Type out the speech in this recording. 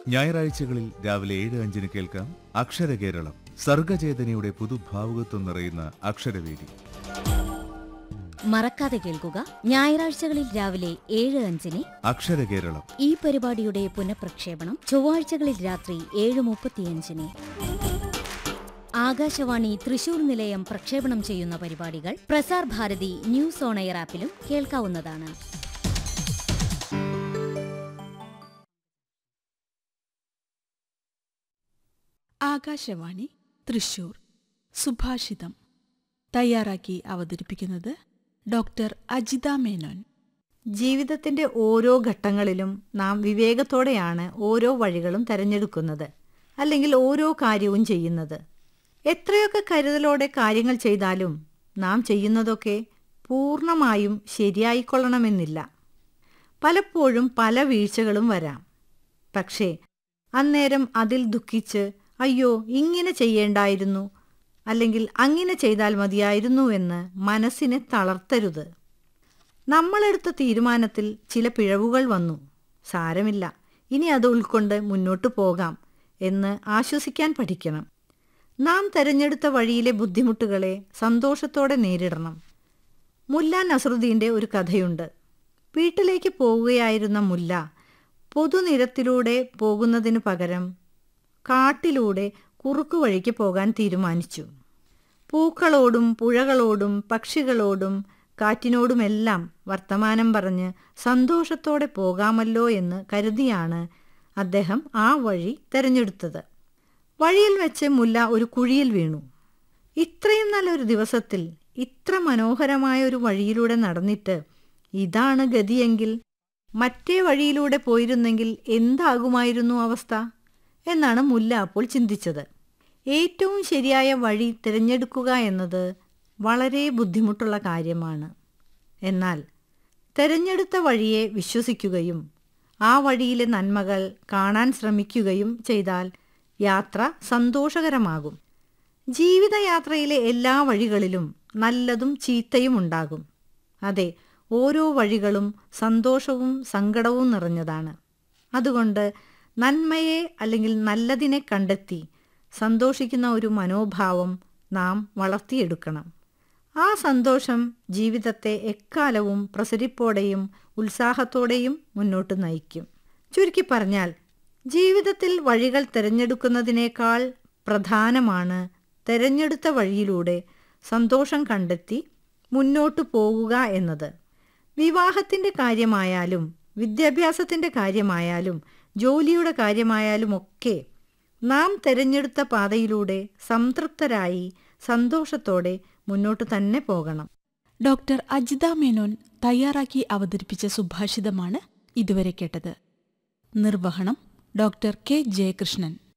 ഞായറാഴ്ചകളിൽ രാവിലെ ഏഴ് അഞ്ചിന് കേൾക്കാം അക്ഷരകേരളം സർഗചേതനയുടെ പുതുഭാവുകത്വം നിറയുന്ന അക്ഷരവേദി മറക്കാതെ കേൾക്കുക ഞായറാഴ്ചകളിൽ രാവിലെ ഏഴ് അഞ്ചിന് അക്ഷരകേരളം ഈ പരിപാടിയുടെ പുനഃപ്രക്ഷേപണം ചൊവ്വാഴ്ചകളിൽ രാത്രി ഏഴ് മുപ്പത്തിയഞ്ചിന് ആകാശവാണി തൃശൂർ നിലയം പ്രക്ഷേപണം ചെയ്യുന്ന പരിപാടികൾ Prasar Bharati news on air ആപ്പിലും കേൾക്കാവുന്നതാണ് ആകാശവാണി തൃശൂർ സുഭാഷിതം തയ്യാറാക്കി അവതരിപ്പിക്കുന്നത് ഡോക്ടർ അജിത മേനോൻ ജീവിതത്തിന്റെ ഓരോ ഘട്ടങ്ങളിലും നാം വിവേകത്തോടെയാണ് ഓരോ വഴികളും തെരഞ്ഞെടുക്കുന്നത് അല്ലെങ്കിൽ ഓരോ കാര്യവും ചെയ്യുന്നത് എത്രയൊക്കെ കരുതലോടെ കാര്യങ്ങൾ ചെയ്താലും നാം ചെയ്യുന്നതൊക്കെ പൂർണ്ണമായും ശരിയായിക്കൊള്ളണമെന്നില്ല പലപ്പോഴും പല വീഴ്ചകളും വരാം പക്ഷേ അന്നേരം അതിൽ ദുഃഖിച്ച് അയ്യോ ഇങ്ങനെ ചെയ്യേണ്ടായിരുന്നു അല്ലെങ്കിൽ അങ്ങനെ ചെയ്താൽ മതിയായിരുന്നു എന്ന് മനസ്സിനെ തളർത്തരുത് നമ്മളെടുത്ത തീരുമാനത്തിൽ ചില പിഴവുകൾ വന്നു സാരമില്ല ഇനി അത് ഉൾക്കൊണ്ട് മുന്നോട്ടു പോകാം എന്ന് ആശ്വസിക്കാൻ പഠിക്കണം നാം തെരഞ്ഞെടുത്ത വഴിയിലെ ബുദ്ധിമുട്ടുകളെ സന്തോഷത്തോടെ നേരിടണം മുല്ല നസറുദ്ദീൻ്റെ ഒരു കഥയുണ്ട് വീട്ടിലേക്ക് പോവുകയായിരുന്ന മുല്ല പൊതുനിരത്തിലൂടെ പോകുന്നതിനു പകരം കാട്ടിലൂടെ കുറുക്കുവഴിക്ക് പോകാൻ തീരുമാനിച്ചു പൂക്കളോടും പുഴകളോടും പക്ഷികളോടും കാറ്റിനോടുമെല്ലാം വർത്തമാനം പറഞ്ഞ് സന്തോഷത്തോടെ പോകാമല്ലോ എന്ന് കരുതിയാണ് അദ്ദേഹം ആ വഴി തെരഞ്ഞെടുത്തത് വഴിയിൽ വെച്ച് മുല്ല ഒരു കുഴിയിൽ വീണു ഇത്രയും നല്ലൊരു ദിവസത്തിൽ ഇത്ര മനോഹരമായ ഒരു വഴിയിലൂടെ നടന്നിട്ട് ഇതാണ് ഗതിയെങ്കിൽ മറ്റേ വഴിയിലൂടെ പോയിരുന്നെങ്കിൽ എന്താകുമായിരുന്നു അവസ്ഥ എന്നാണ് മുല്ല അപ്പോൾ ചിന്തിച്ചത് ഏറ്റവും ശരിയായ വഴി തിരഞ്ഞെടുക്കുക എന്നത് വളരെ ബുദ്ധിമുട്ടുള്ള കാര്യമാണ് എന്നാൽ തിരഞ്ഞെടുത്ത വഴിയെ വിശ്വസിക്കുകയും ആ വഴിയിലെ നന്മകൾ കാണാൻ ശ്രമിക്കുകയും ചെയ്താൽ യാത്ര സന്തോഷകരമാകും ജീവിതയാത്രയിലെ എല്ലാ വഴികളിലും നല്ലതും ചീത്തയും ഉണ്ടാകും അതെ ഓരോ വഴികളും സന്തോഷവും സങ്കടവും നിറഞ്ഞതാണ് അതുകൊണ്ട് നന്മയെ അല്ലെങ്കിൽ നല്ലതിനെ കണ്ടെത്തി സന്തോഷിക്കുന്ന ഒരു മനോഭാവം നാം വളർത്തിയെടുക്കണം ആ സന്തോഷം ജീവിതത്തെ എക്കാലവും പ്രസരിപ്പോടെയും ഉത്സാഹത്തോടെയും മുന്നോട്ട് നയിക്കും ചുരുക്കി പറഞ്ഞാൽ ജീവിതത്തിൽ വഴികൾ തിരഞ്ഞെടുക്കുന്നതിനേക്കാൾ പ്രധാനമാണ് തിരഞ്ഞെടുത്ത വഴിയിലൂടെ സന്തോഷം കണ്ടെത്തി മുന്നോട്ടു പോകുക എന്നത് വിവാഹത്തിൻ്റെ കാര്യമായാലും വിദ്യാഭ്യാസത്തിൻ്റെ കാര്യമായാലും ജോലിയുടെ കാര്യമായാലും ഒക്കെ നാം തിരഞ്ഞെടുത്ത പാതയിലൂടെ സംതൃപ്തരായി സന്തോഷത്തോടെ മുന്നോട്ട് തന്നെ പോകണം ഡോക്ടർ അജിത മേനോൻ തയ്യാറാക്കി അവതരിപ്പിച്ച സുഭാഷിതമാണ് ഇതുവരെ കേട്ടത് നിർവഹണം ഡോക്ടർ കെ ജയകൃഷ്ണൻ